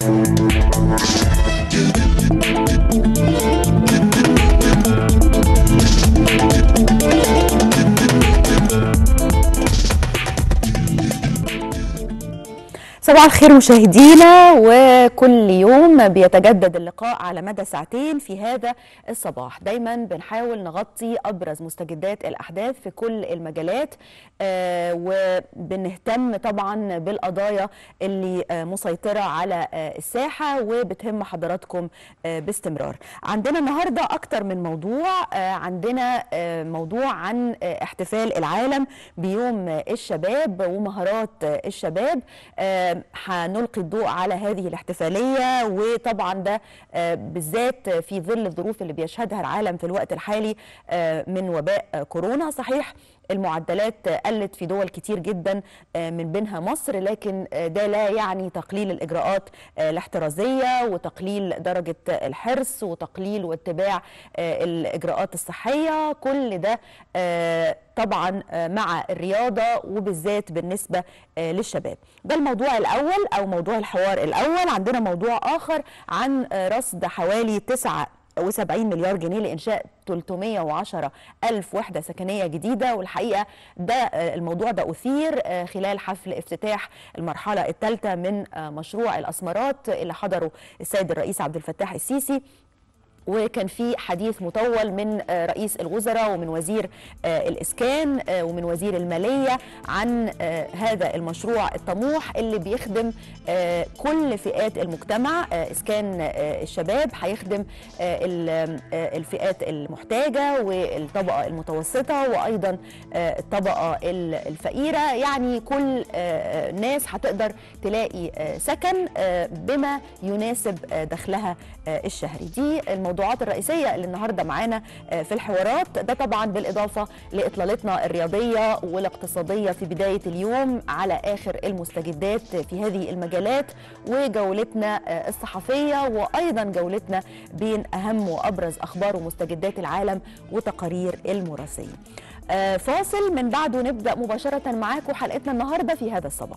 صباح الخير مشاهدينا وكل يوم بيتجدد اللقاء على مدى ساعتين في هذا الصباح دايما بنحاول نغطي ابرز مستجدات الاحداث في كل المجالات آه وبنهتم طبعا بالقضايا اللي آه مسيطره على آه الساحه وبتهم حضراتكم آه باستمرار عندنا النهارده اكتر من موضوع آه عندنا آه موضوع عن آه احتفال العالم بيوم آه الشباب ومهارات آه الشباب آه هنلقي الضوء على هذه الاحتفاليه وطبعا ده آه بالذات في ظل الظروف اللي بيشهدها العالم في الوقت الحالي آه من وباء آه كورونا صحيح المعدلات قلت في دول كتير جدا من بينها مصر لكن ده لا يعني تقليل الاجراءات الاحترازيه وتقليل درجه الحرص وتقليل واتباع الاجراءات الصحيه كل ده طبعا مع الرياضه وبالذات بالنسبه للشباب ده الموضوع الاول او موضوع الحوار الاول عندنا موضوع اخر عن رصد حوالي 9 و70 مليار جنيه لإنشاء 310 ألف وحدة سكنية جديدة والحقيقة ده الموضوع ده أثير خلال حفل افتتاح المرحلة الثالثة من مشروع الأسمرات اللي حضره السيد الرئيس عبد الفتاح السيسي وكان في حديث مطول من رئيس الوزراء ومن وزير الاسكان ومن وزير الماليه عن هذا المشروع الطموح اللي بيخدم كل فئات المجتمع اسكان الشباب هيخدم الفئات المحتاجه والطبقه المتوسطه وايضا الطبقه الفقيره يعني كل ناس هتقدر تلاقي سكن بما يناسب دخلها الشهري دي الموضوعات الرئيسيه اللي النهارده معانا في الحوارات ده طبعا بالاضافه لاطلالتنا الرياضيه والاقتصاديه في بدايه اليوم على اخر المستجدات في هذه المجالات وجولتنا الصحفيه وايضا جولتنا بين اهم وابرز اخبار ومستجدات العالم وتقارير المراسيه. فاصل من بعده نبدا مباشره معاكم حلقتنا النهارده في هذا الصباح.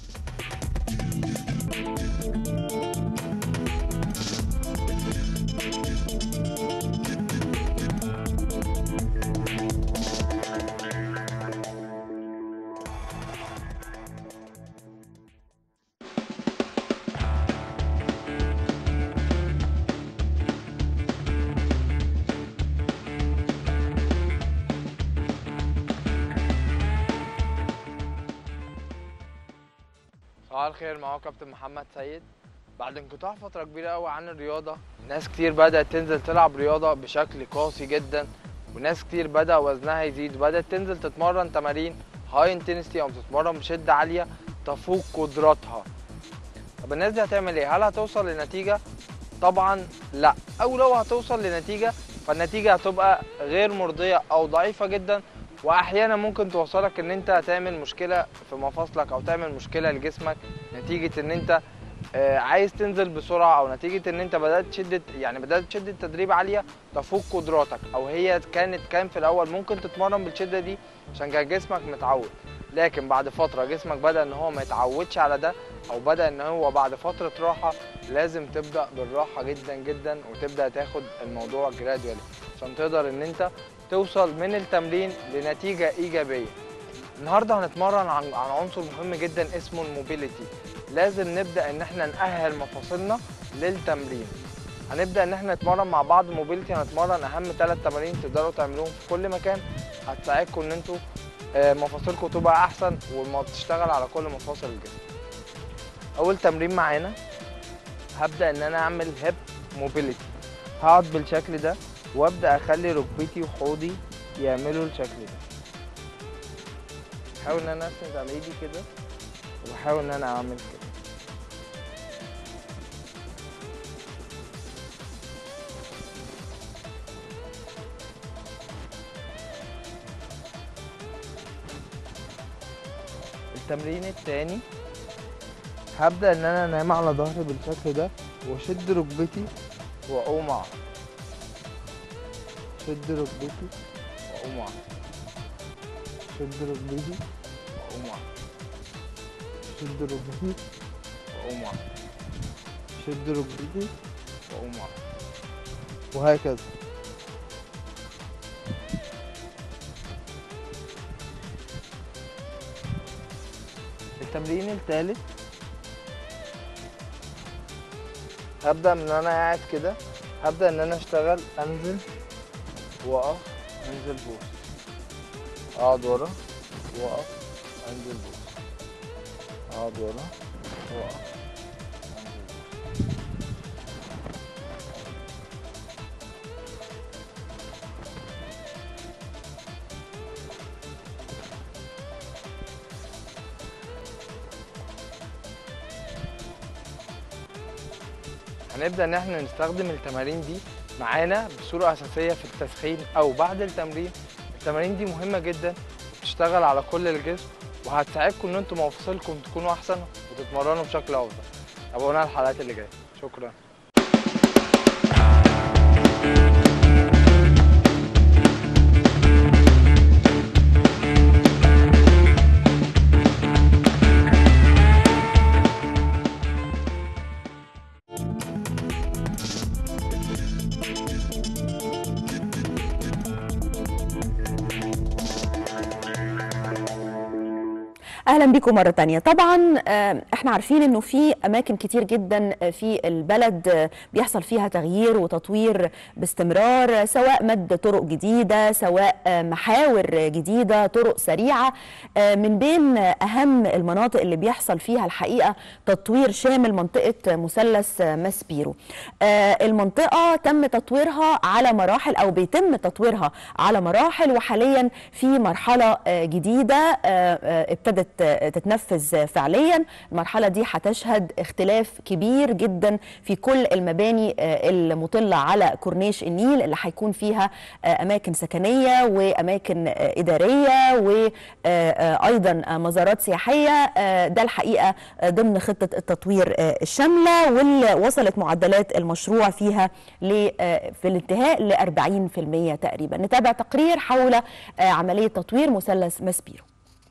صباح الخير معاكم كابتن محمد سيد بعد انقطاع فترة كبيرة قوي عن الرياضة ناس كتير بدأت تنزل تلعب رياضة بشكل قاسي جدا وناس كتير بدأ وزنها يزيد وبدأت تنزل تتمرن تمارين هاي انتنستي او تتمرن بشدة عالية تفوق قدراتها طب الناس دي هتعمل ايه؟ هل هتوصل لنتيجة؟ طبعا لا او لو هتوصل لنتيجة فالنتيجة هتبقى غير مرضية او ضعيفة جدا واحيانا ممكن توصلك ان انت تعمل مشكله في مفاصلك او تعمل مشكله لجسمك نتيجه ان انت عايز تنزل بسرعه او نتيجه ان انت بدات شده يعني بدات شده تدريب عاليه تفوق قدراتك او هي كانت كان في الاول ممكن تتمرن بالشده دي عشان كان جسمك متعود لكن بعد فتره جسمك بدا ان هو ما يتعودش على ده او بدا ان هو بعد فتره راحه لازم تبدا بالراحه جدا جدا وتبدا تاخد الموضوع جرادوالي عشان تقدر ان انت توصل من التمرين لنتيجة إيجابية النهاردة هنتمرن عن عن عنصر مهم جدا اسمه الموبيليتي لازم نبدأ إن احنا نأهل مفاصلنا للتمرين هنبدأ إن احنا نتمرن مع بعض موبيليتي هنتمرن أهم ثلاث تمارين تقدروا تعملوهم في كل مكان هتساعدكم إن انتوا مفاصلكم تبقى أحسن وما تشتغل على كل مفاصل الجسم أول تمرين معانا هبدأ إن أنا أعمل هيب موبيليتي هقعد بالشكل ده وابدا اخلي ركبتي وحوضي يعملوا الشكل ده بحاول ان انا اسند على ايدي كده وبحاول ان انا اعمل كده التمرين التاني هبدا ان انا انام على ظهري بالشكل ده واشد ركبتي واقوم اقعد شد ركبتي واقوم اقعد شد ركبتي واقوم اقعد شد ركبتي واقوم اقعد شد ركبتي واقوم اقف وهكذا التمرين الثالث هبدأ من انا قاعد كده هبدأ ان انا اشتغل انزل واقف انزل بوس اقعد ورا واقف انزل بوس اقعد ورا واقف انزل بوس هنبدأ إن إحنا نستخدم التمارين دي معانا بصورة أساسية في التسخين أو بعد التمرين التمارين دي مهمة جدا بتشتغل على كل الجسم وهتساعدكم إن أنتم مفاصلكم تكونوا أحسن وتتمرنوا بشكل أفضل تابعونا الحلقات اللي جاية شكرا اهلا بكم مره تانية طبعا آه، احنا عارفين انه في اماكن كتير جدا آه، في البلد آه، بيحصل فيها تغيير وتطوير باستمرار سواء مد طرق جديده سواء آه، محاور جديده طرق سريعه آه، من بين اهم المناطق اللي بيحصل فيها الحقيقه تطوير شامل منطقه مثلث ماسبيرو آه، المنطقه تم تطويرها على مراحل او بيتم تطويرها على مراحل وحاليا في مرحله آه، جديده آه، آه، ابتدت آه، تتنفذ فعليا المرحله دي هتشهد اختلاف كبير جدا في كل المباني آه، المطله على كورنيش النيل اللي هيكون فيها آه، اماكن سكنيه واماكن آه، اداريه وايضا مزارات سياحيه آه، ده الحقيقه آه، ضمن خطه التطوير آه، الشامله واللي وصلت معدلات المشروع فيها ل- آه، في الانتهاء ل 40% تقريبا نتابع تقرير حول آه، عمليه تطوير مثلث ماسبيرو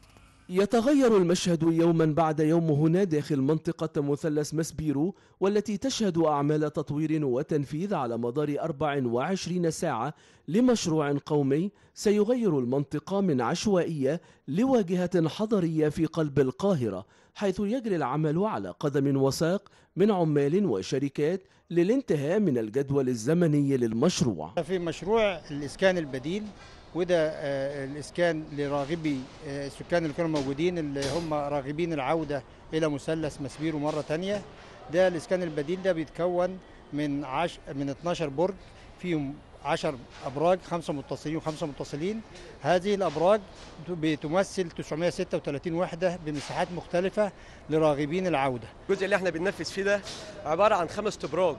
يتغير المشهد يوما بعد يوم هنا داخل منطقة مثلث مسبيرو والتي تشهد أعمال تطوير وتنفيذ على مدار 24 ساعة لمشروع قومي سيغير المنطقة من عشوائية لواجهة حضرية في قلب القاهرة حيث يجري العمل على قدم وساق من عمال وشركات للانتهاء من الجدول الزمني للمشروع في مشروع الإسكان البديل وده آه، الإسكان لراغبي آه، السكان اللي كانوا موجودين اللي هم راغبين العودة إلى مثلث مسبيرو مرة تانية ده الإسكان البديل ده بيتكون من عش من 12 برج فيهم 10 أبراج خمسة متصلين وخمسة متصلين هذه الأبراج بتمثل 936 وحدة بمساحات مختلفة لراغبين العودة الجزء اللي احنا بننفذ فيه ده عباره عن خمس ابراج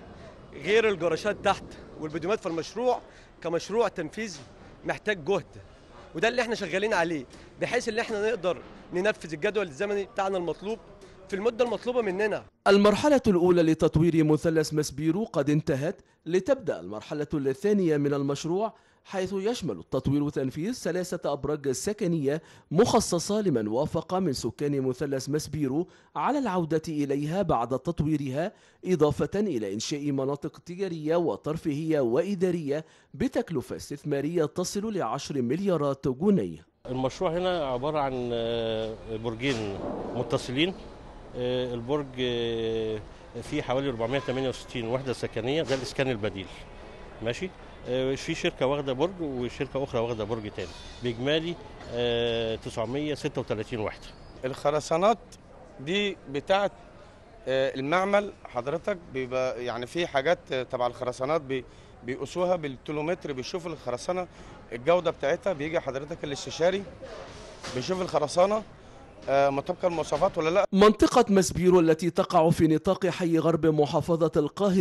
غير الجراشات تحت والبدومات في المشروع كمشروع تنفيذي محتاج جهد وده اللي احنا شغالين عليه بحيث ان احنا نقدر ننفذ الجدول الزمني بتاعنا المطلوب في المده المطلوبه مننا المرحلة الأولى لتطوير مثلث مسبيرو قد انتهت لتبدأ المرحلة الثانية من المشروع حيث يشمل التطوير وتنفيذ ثلاثة أبراج سكنية مخصصة لمن وافق من سكان مثلث مسبيرو على العودة إليها بعد تطويرها إضافة إلى إنشاء مناطق تجارية وترفيهية وإدارية بتكلفة استثمارية تصل لعشر مليارات جنيه المشروع هنا عبارة عن آه، برجين متصلين آه، البرج آه، فيه حوالي 468 وحدة سكنية ده الإسكان البديل ماشي آه، في شركة واخدة برج وشركة أخرى واخدة برج تاني بإجمالي آه، 936 وحدة الخرسانات دي بتاعت آه، المعمل حضرتك بيبقى يعني في حاجات آه، تبع الخرسانات بي- بيقيسوها بالكيلومتر بيشوف الخرسانه الجوده بتاعتها بيجي حضرتك الاستشاري بيشوف الخرسانه آه، مطابقه المواصفات ولا لا منطقة مسبيرو التي تقع في نطاق حي غرب محافظة القاهرة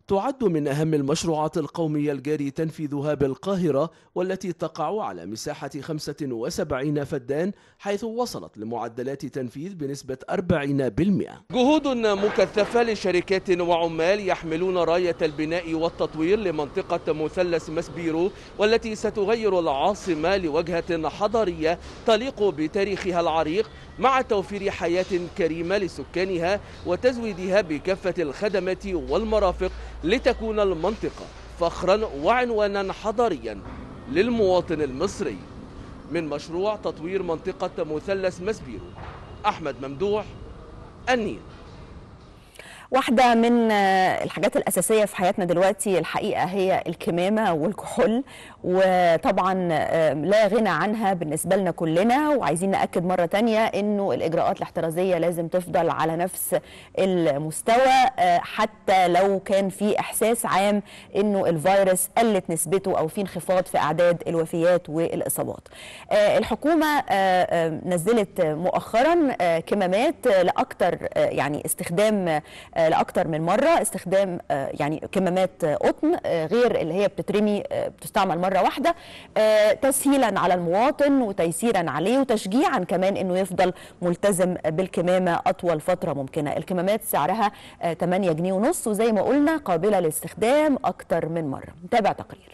تعد من أهم المشروعات القومية الجاري تنفيذها بالقاهرة والتي تقع على مساحة 75 فدان حيث وصلت لمعدلات تنفيذ بنسبة 40% جهود مكثفة لشركات وعمال يحملون راية البناء والتطوير لمنطقة مثلث مسبيرو والتي ستغير العاصمة لوجهة حضارية تليق بتاريخها العريق مع توفير حياة كريمة لسكانها وتزويدها بكافة الخدمات والمرافق لتكون المنطقة فخرا وعنوانا حضاريا للمواطن المصري من مشروع تطوير منطقة مثلث مسبيرو أحمد ممدوح النيل واحدة من الحاجات الأساسية في حياتنا دلوقتي الحقيقة هي الكمامة والكحول وطبعا لا غنى عنها بالنسبة لنا كلنا وعايزين نأكد مرة تانية أنه الإجراءات الاحترازية لازم تفضل على نفس المستوى حتى لو كان في إحساس عام أنه الفيروس قلت نسبته أو في انخفاض في أعداد الوفيات والإصابات الحكومة نزلت مؤخرا كمامات لأكثر يعني استخدام لاكثر من مره استخدام يعني كمامات قطن غير اللي هي بتترمي بتستعمل مره واحده تسهيلا على المواطن وتيسيرا عليه وتشجيعا كمان انه يفضل ملتزم بالكمامه اطول فتره ممكنه الكمامات سعرها 8 جنيه ونص وزي ما قلنا قابله للاستخدام اكثر من مره نتابع تقرير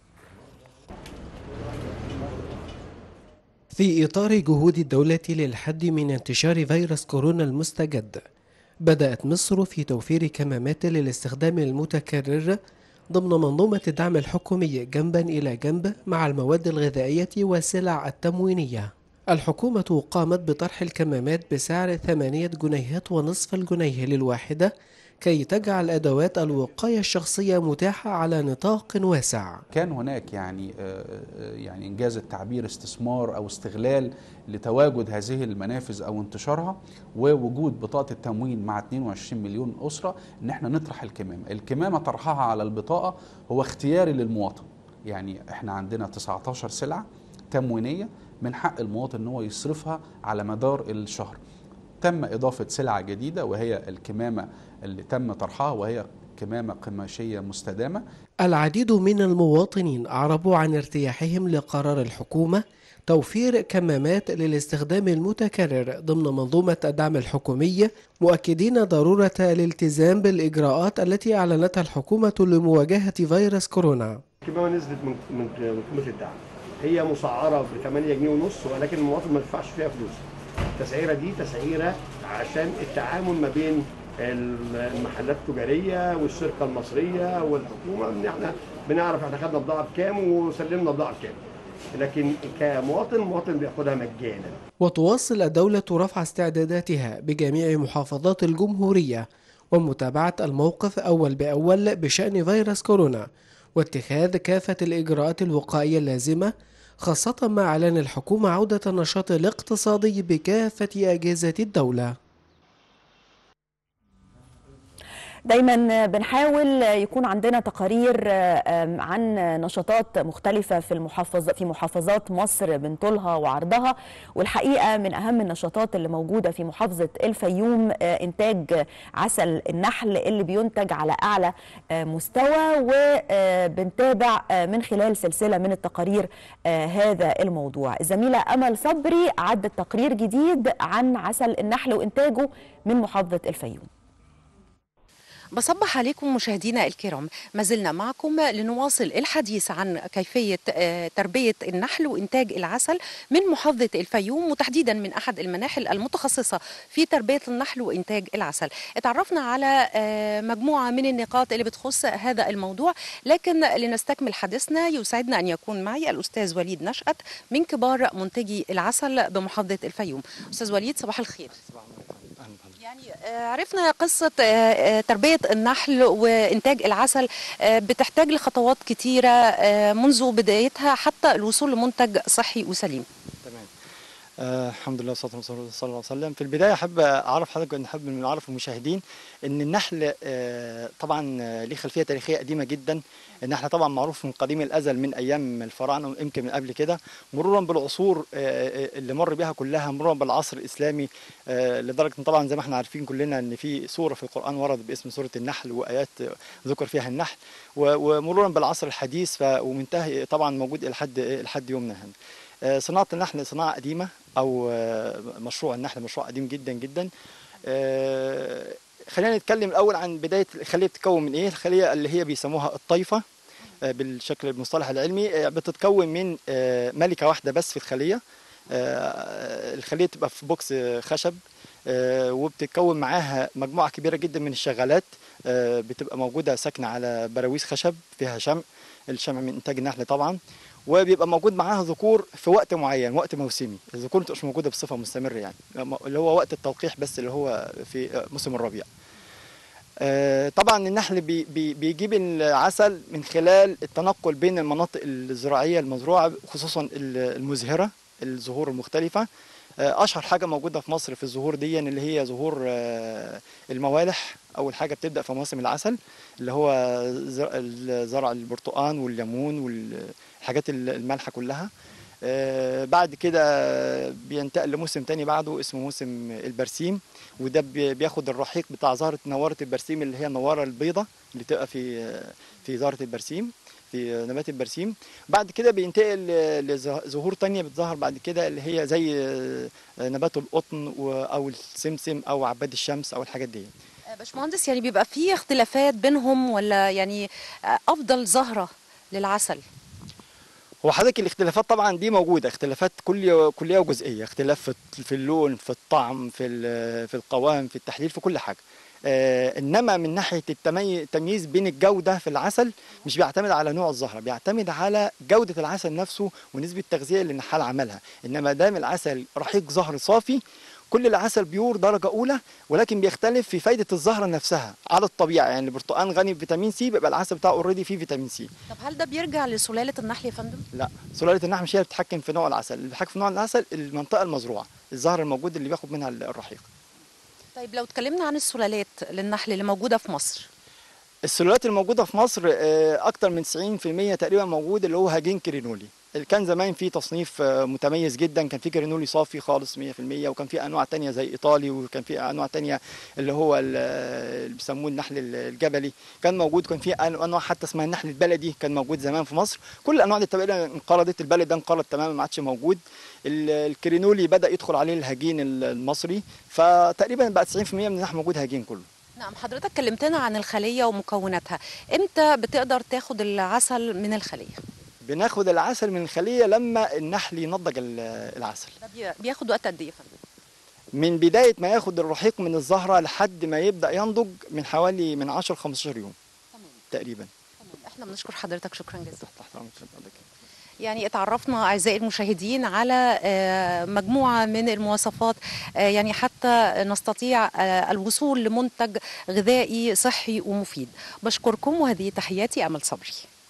في إطار جهود الدولة للحد من انتشار فيروس كورونا المستجد بدأت مصر في توفير كمامات للاستخدام المتكرر ضمن منظومة الدعم الحكومي جنبا إلى جنب مع المواد الغذائية والسلع التموينية الحكومة قامت بطرح الكمامات بسعر ثمانية جنيهات ونصف الجنيه للواحدة كي تجعل أدوات الوقاية الشخصية متاحة على نطاق واسع كان هناك يعني يعني إنجاز التعبير استثمار أو استغلال لتواجد هذه المنافذ أو انتشارها ووجود بطاقة التموين مع 22 مليون أسرة إن احنا نطرح الكمامة الكمامة طرحها على البطاقة هو اختياري للمواطن يعني احنا عندنا 19 سلعة تموينية من حق المواطن ان هو يصرفها على مدار الشهر تم إضافة سلعة جديدة وهي الكمامة اللي تم طرحها وهي كمامة قماشية مستدامة العديد من المواطنين أعربوا عن ارتياحهم لقرار الحكومة توفير كمامات للاستخدام المتكرر ضمن منظومة الدعم الحكومي مؤكدين ضرورة الالتزام بالإجراءات التي أعلنتها الحكومة لمواجهة فيروس كورونا الكمامة نزلت من من قيمة الدعم هي مسعرة ب 8 جنيه ونص ولكن المواطن ما يدفعش فيها فلوس التسعيرة دي تسعيرة عشان التعامل ما بين المحلات التجارية والشركة المصرية والحكومة ان احنا بنعرف احنا خدنا بضاعة بكام وسلمنا بضاعة بكام لكن كمواطن المواطن بياخدها مجانا وتواصل الدولة رفع استعداداتها بجميع محافظات الجمهورية ومتابعة الموقف أول بأول بشأن فيروس كورونا واتخاذ كافة الإجراءات الوقائية اللازمة خاصة مع إعلان الحكومة عودة النشاط الاقتصادي بكافة أجهزة الدولة دايما بنحاول يكون عندنا تقارير عن نشاطات مختلفة في المحافظ في محافظات مصر بنطولها وعرضها والحقيقة من أهم النشاطات اللي موجودة في محافظة الفيوم إنتاج عسل النحل اللي بينتج على أعلى مستوى وبنتابع من خلال سلسلة من التقارير هذا الموضوع الزميلة أمل صبري عدت تقرير جديد عن عسل النحل وإنتاجه من محافظة الفيوم بصبح عليكم مشاهدينا الكرام ما زلنا معكم لنواصل الحديث عن كيفية تربية النحل وإنتاج العسل من محافظة الفيوم وتحديدا من أحد المناحل المتخصصة في تربية النحل وإنتاج العسل اتعرفنا على مجموعة من النقاط اللي بتخص هذا الموضوع لكن لنستكمل حديثنا يسعدنا أن يكون معي الأستاذ وليد نشأت من كبار منتجي العسل بمحافظة الفيوم أستاذ وليد صباح الخير يعني عرفنا قصة تربية النحل وإنتاج العسل بتحتاج لخطوات كتيرة منذ بدايتها حتى الوصول لمنتج صحي وسليم تمام آه الحمد لله والصلاه والسلام على رسول الله صلى الله عليه وسلم في البدايه احب اعرف حضرتك نحب نعرف المشاهدين ان النحل آه طبعا آه، ليه خلفيه تاريخيه قديمه جدا النحل طبعا معروف من قديم الازل من ايام الفراعنه يمكن من قبل كده مرورا بالعصور آه، آه، اللي مر بها كلها مرورا بالعصر الاسلامي آه، لدرجه إن طبعا زي ما احنا عارفين كلنا ان في سوره في القران ورد باسم سوره النحل وايات آه، ذكر فيها النحل و- ومرورا بالعصر الحديث ف- ومنتهي طبعا موجود الى حد لحد يومنا هنا آه، صناعه النحل صناعه قديمه او آه، مشروع النحل مشروع قديم جدا جدا آه، خلينا نتكلم الاول عن بدايه الخليه بتتكون من ايه الخليه اللي هي بيسموها الطائفه آه، بالشكل المصطلح العلمي آه، بتتكون من آه، ملكه واحده بس في الخليه آه، الخليه تبقى في بوكس آه، خشب آه، وبتتكون معاها مجموعه كبيره جدا من الشغالات آه، بتبقى موجوده ساكنه على براويز خشب فيها شمع الشمع من انتاج النحل طبعا وبيبقى موجود معاها ذكور في وقت معين وقت موسمي الذكور ما بتبقاش موجوده بصفه مستمره يعني اللي هو وقت التلقيح بس اللي هو في آه، موسم الربيع آه، طبعا النحل بي بي بيجيب العسل من خلال التنقل بين المناطق الزراعيه المزروعه خصوصا ال- المزهره الزهور المختلفه آه، اشهر حاجه موجوده في مصر في الزهور دي اللي هي زهور آه، الموالح اول حاجه بتبدا في مواسم العسل اللي هو زر- زرع البرتقال والليمون والحاجات المالحه كلها آه، بعد كده بينتقل لموسم تاني بعده اسمه موسم البرسيم وده بي- بياخد الرحيق بتاع زهرة نوارة البرسيم اللي هي النوارة البيضة اللي تبقى في في زهرة البرسيم في نبات البرسيم بعد كده بينتقل ل- لزهور تانية بتظهر بعد كده اللي هي زي نبات القطن و- او السمسم او عباد الشمس او الحاجات دي آه، باشمهندس يعني بيبقى في اختلافات بينهم ولا يعني آه، افضل زهره للعسل هو حضرتك الاختلافات طبعا دي موجوده اختلافات كليه كليه وجزئيه اختلاف في في اللون في الطعم في ال- في القوام في التحليل في كل حاجه آه انما من ناحيه التمي- التمييز بين الجوده في العسل مش بيعتمد على نوع الزهره بيعتمد على جوده العسل نفسه ونسبه التغذيه اللي النحال عملها انما دام العسل رحيق زهر صافي كل العسل بيور درجه اولى ولكن بيختلف في فايده الزهره نفسها على الطبيعه يعني البرتقال غني بفيتامين سي بيبقى العسل بتاعه اوريدي فيه فيتامين سي طب هل ده بيرجع لسلاله النحل يا فندم لا سلاله النحل مش هي اللي بتتحكم في نوع العسل اللي بيتحكم في نوع العسل المنطقه المزروعه الزهر الموجود اللي بياخد منها الرحيق طيب لو اتكلمنا عن السلالات للنحل اللي موجوده في مصر السلالات الموجوده في مصر آه، اكتر من 90% تقريبا موجود اللي هو هاجين كرينولي اللي كان زمان في تصنيف آه، متميز جدا كان في كرينولي صافي خالص 100% وكان في انواع تانية زي ايطالي وكان في انواع تانية اللي هو ال- اللي بيسموه النحل الجبلي كان موجود كان في انواع حتى اسمها النحل البلدي كان موجود زمان في مصر كل الانواع دي تقريبا انقرضت البلد ده انقرض تماما ما عادش موجود ال- الكرينولي بدا يدخل عليه الهجين المصري فتقريبا بقى 90% من النحل موجود هجين كله نعم حضرتك كلمتنا عن الخليه ومكوناتها امتى بتقدر تاخد العسل من الخليه بناخد العسل من الخليه لما النحل ينضج ال- العسل ده بي- بياخد وقت قد ايه يا فندم من بدايه ما ياخد الرحيق من الزهره لحد ما يبدا ينضج من حوالي من 10 ل 15 يوم تقريبا احنا بنشكر حضرتك شكرا جزيلا تحت امرك اتفضل. يعني اتعرفنا اعزائي المشاهدين على آه، مجموعه من المواصفات آه، يعني حتى نستطيع آه، الوصول لمنتج غذائي صحي ومفيد بشكركم وهذه تحياتي امل صبري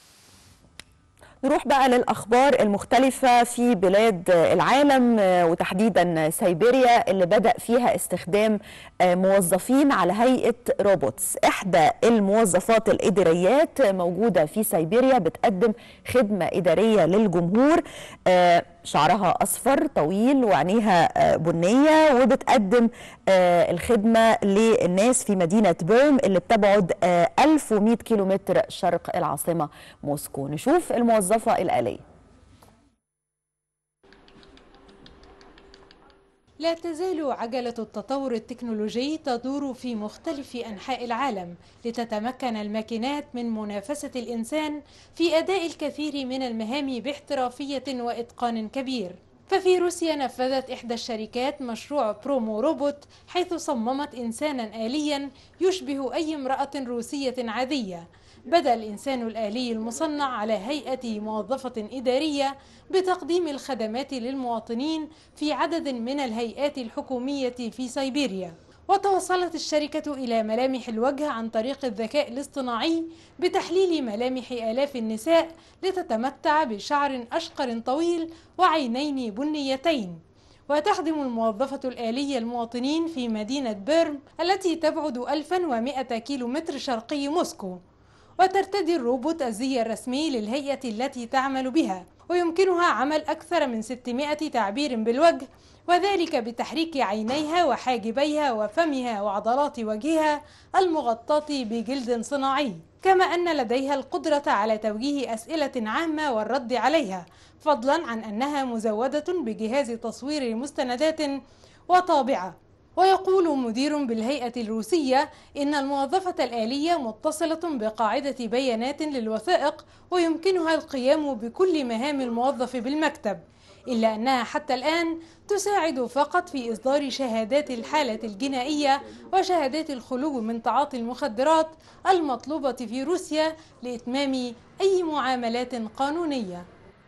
نروح بقى للأخبار المختلفة في بلاد العالم آه، وتحديدا سيبيريا اللي بدأ فيها استخدام آه، موظفين على هيئة روبوتس إحدى الموظفات الإداريات موجودة في سيبيريا بتقدم خدمة إدارية للجمهور آه، شعرها أصفر طويل وعينيها آه، بنية وبتقدم آه، الخدمة للناس في مدينة بيرم اللي بتبعد آه، 1100 كيلومتر شرق العاصمة موسكو نشوف الموظفة الآلية لا تزال عجلة التطور التكنولوجي تدور في مختلف أنحاء العالم لتتمكن الماكينات من منافسة الإنسان في أداء الكثير من المهام باحترافية وإتقان كبير ففي روسيا نفذت إحدى الشركات مشروع برومو روبوت حيث صممت إنسانا آليا يشبه أي امرأة روسية عادية بدا الإنسان الآلي المصنع على هيئة موظفة إدارية بتقديم الخدمات للمواطنين في عدد من الهيئات الحكومية في سيبيريا وتوصلت الشركة إلى ملامح الوجه عن طريق الذكاء الاصطناعي بتحليل ملامح آلاف النساء لتتمتع بشعر أشقر طويل وعينين بنيتين وتخدم الموظفة الآلية المواطنين في مدينة بيرم التي تبعد 1100 كيلومتر شرقي موسكو وترتدي الروبوت الزي الرسمي للهيئة التي تعمل بها ويمكنها عمل أكثر من 600 تعبير بالوجه وذلك بتحريك عينيها وحاجبيها وفمها وعضلات وجهها المغطاة بجلد صناعي كما أن لديها القدرة على توجيه أسئلة عامة والرد عليها فضلا عن أنها مزودة بجهاز تصوير مستندات وطابعة ويقول مدير بالهيئة الروسية إن الموظفة الآلية متصلة بقاعدة بيانات للوثائق ويمكنها القيام بكل مهام الموظف بالمكتب إلا أنها حتى الآن تساعد فقط في إصدار شهادات الحالة الجنائية وشهادات الخلو من تعاطي المخدرات المطلوبة في روسيا لإتمام أي معاملات قانونية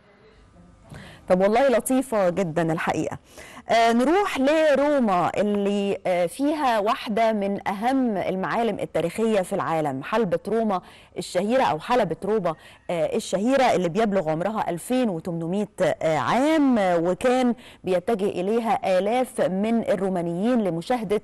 طب والله لطيفة جدا الحقيقة آه نروح لروما اللي آه فيها واحدة من أهم المعالم التاريخية في العالم حلبة روما الشهيرة أو حلبة روما آه الشهيرة اللي بيبلغ عمرها 2800 آه عام آه وكان بيتجه إليها آلاف من الرومانيين لمشاهدة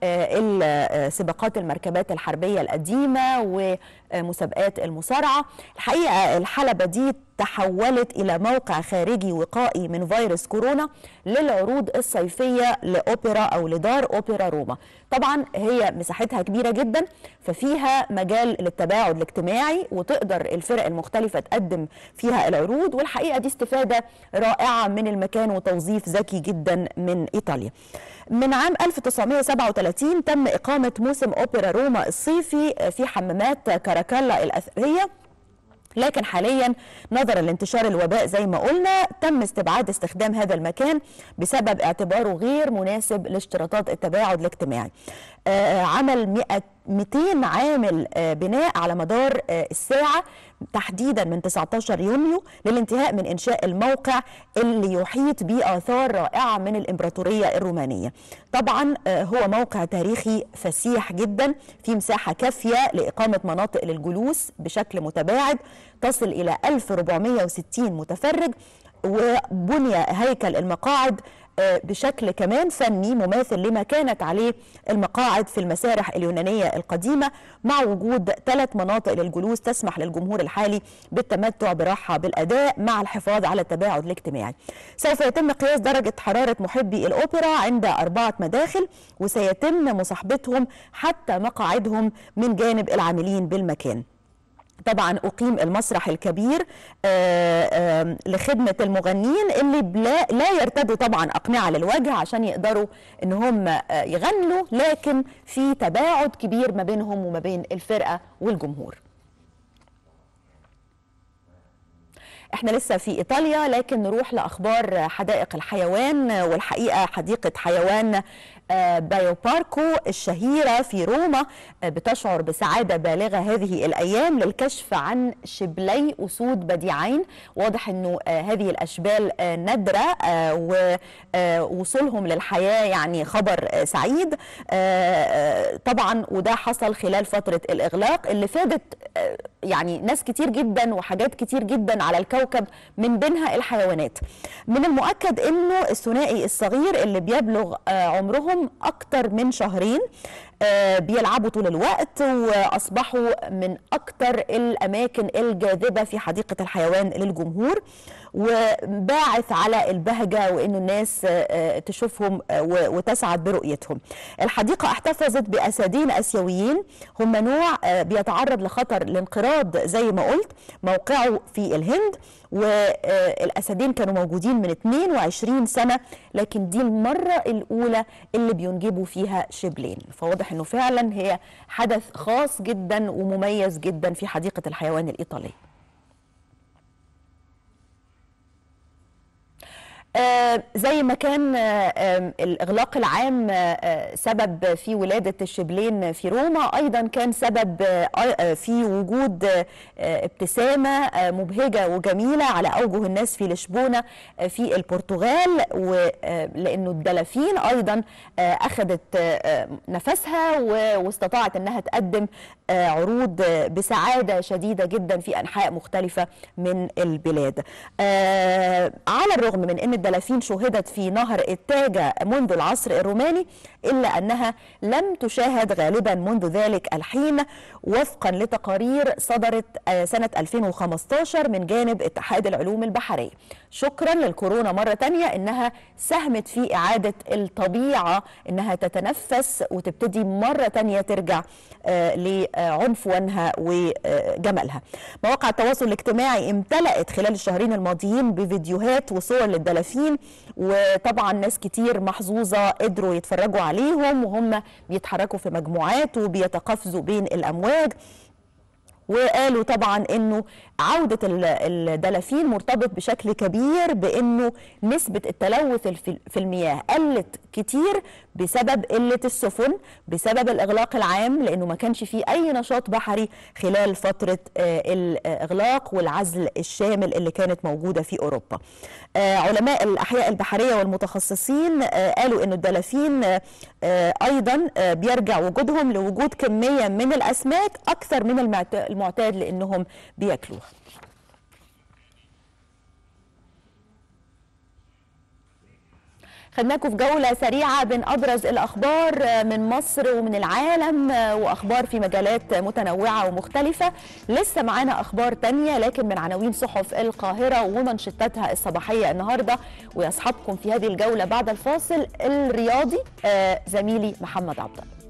آه سباقات المركبات الحربية القديمة ومسابقات المصارعة الحقيقة الحلبة دي تحولت إلى موقع خارجي وقائي من فيروس كورونا للعروض الصيفية لأوبرا أو لدار أوبرا روما طبعا هي مساحتها كبيرة جدا ففيها مجال للتباعد الاجتماعي وتقدر الفرق المختلفة تقدم فيها العروض والحقيقة دي استفادة رائعة من المكان وتوظيف ذكي جدا من إيطاليا من عام 1937 تم إقامة موسم أوبرا روما الصيفي في حمامات كاراكالا الأثرية لكن حاليا نظرا لانتشار الوباء زي ما قلنا تم استبعاد استخدام هذا المكان بسبب اعتباره غير مناسب لاشتراطات التباعد الاجتماعي آه عمل 200 عامل آه بناء على مدار آه الساعة تحديدا من 19 يونيو للانتهاء من إنشاء الموقع اللي يحيط به آثار رائعة من الإمبراطورية الرومانية طبعا هو موقع تاريخي فسيح جدا في مساحة كافية لإقامة مناطق للجلوس بشكل متباعد تصل إلى 1460 متفرج وبني هيكل المقاعد بشكل كمان فني مماثل لما كانت عليه المقاعد في المسارح اليونانية القديمة مع وجود ثلاث مناطق للجلوس تسمح للجمهور الحالي بالتمتع براحة بالأداء مع الحفاظ على التباعد الاجتماعي سوف يتم قياس درجة حرارة محبي الأوبرا عند أربعة مداخل وسيتم مصاحبتهم حتى مقاعدهم من جانب العاملين بالمكان طبعا أقيم المسرح الكبير آآ آآ لخدمة المغنيين اللي بلا لا يرتدوا طبعا أقنعة للوجه عشان يقدروا إن هم يغنوا لكن في تباعد كبير ما بينهم وما بين الفرقة والجمهور احنا لسه في ايطاليا لكن نروح لاخبار حدائق الحيوان والحقيقه حديقه حيوان بايو باركو الشهيرة في روما بتشعر بسعادة بالغة هذه الأيام للكشف عن شبلي أسود بديعين واضح أنه هذه الأشبال نادرة ووصولهم للحياة يعني خبر سعيد طبعا وده حصل خلال فترة الإغلاق اللي فادت يعني ناس كتير جدا وحاجات كتير جدا على الكوكب من بينها الحيوانات من المؤكد أنه الثنائي الصغير اللي بيبلغ عمرهم أكتر من شهرين بيلعبوا طول الوقت واصبحوا من اكتر الاماكن الجاذبه في حديقه الحيوان للجمهور وباعث على البهجه وانه الناس تشوفهم وتسعد برؤيتهم. الحديقه احتفظت باسدين اسيويين هم نوع بيتعرض لخطر الانقراض زي ما قلت موقعه في الهند والاسدين كانوا موجودين من 22 سنه لكن دي المره الاولى اللي بينجبوا فيها شبلين فواضح انه فعلا هي حدث خاص جدا ومميز جدا في حديقه الحيوان الايطاليه آه زي ما كان آه الإغلاق العام آه سبب في ولادة الشبلين في روما أيضا كان سبب في وجود ابتسامة مبهجة وجميلة على أوجه الناس في لشبونة في البرتغال ولأنه الدلافين أيضا أخذت نفسها واستطاعت أنها تقدم عروض بسعادة شديدة جدا في أنحاء مختلفة من البلاد على الرغم من أن الدلافين شهدت في نهر التاجة منذ العصر الروماني إلا أنها لم تشاهد غالبا منذ ذلك الحين وفقا لتقارير صدرت آه، سنة 2015 من جانب اتحاد العلوم البحرية شكرا للكورونا مرة تانية إنها ساهمت في إعادة الطبيعة إنها تتنفس وتبتدي مرة تانية ترجع آه، لعنفوانها وجمالها مواقع التواصل الاجتماعي امتلأت خلال الشهرين الماضيين بفيديوهات وصور للدلافين وطبعا ناس كتير محظوظة قدروا يتفرجوا عليهم وهم بيتحركوا في مجموعات وبيتقفزوا بين الأمواج وقالوا طبعا انه عوده ال- الدلافين مرتبط بشكل كبير بانه نسبه التلوث الف- في المياه قلت كتير بسبب قله السفن بسبب الاغلاق العام لانه ما كانش فيه اي نشاط بحري خلال فتره آه، الاغلاق والعزل الشامل اللي كانت موجوده في اوروبا. آه، علماء الاحياء البحريه والمتخصصين آه، قالوا انه الدلافين آه، آه، ايضا آه، بيرجع وجودهم لوجود كميه من الاسماك اكثر من المعت- المعتاد لانهم بياكلوها. خدناكم في جولة سريعة بين أبرز الأخبار من مصر ومن العالم وأخبار في مجالات متنوعة ومختلفة لسه معانا أخبار تانية لكن من عناوين صحف القاهرة ومنشطاتها الصباحية النهاردة ويصحبكم في هذه الجولة بعد الفاصل الرياضي آه، زميلي محمد عبد الله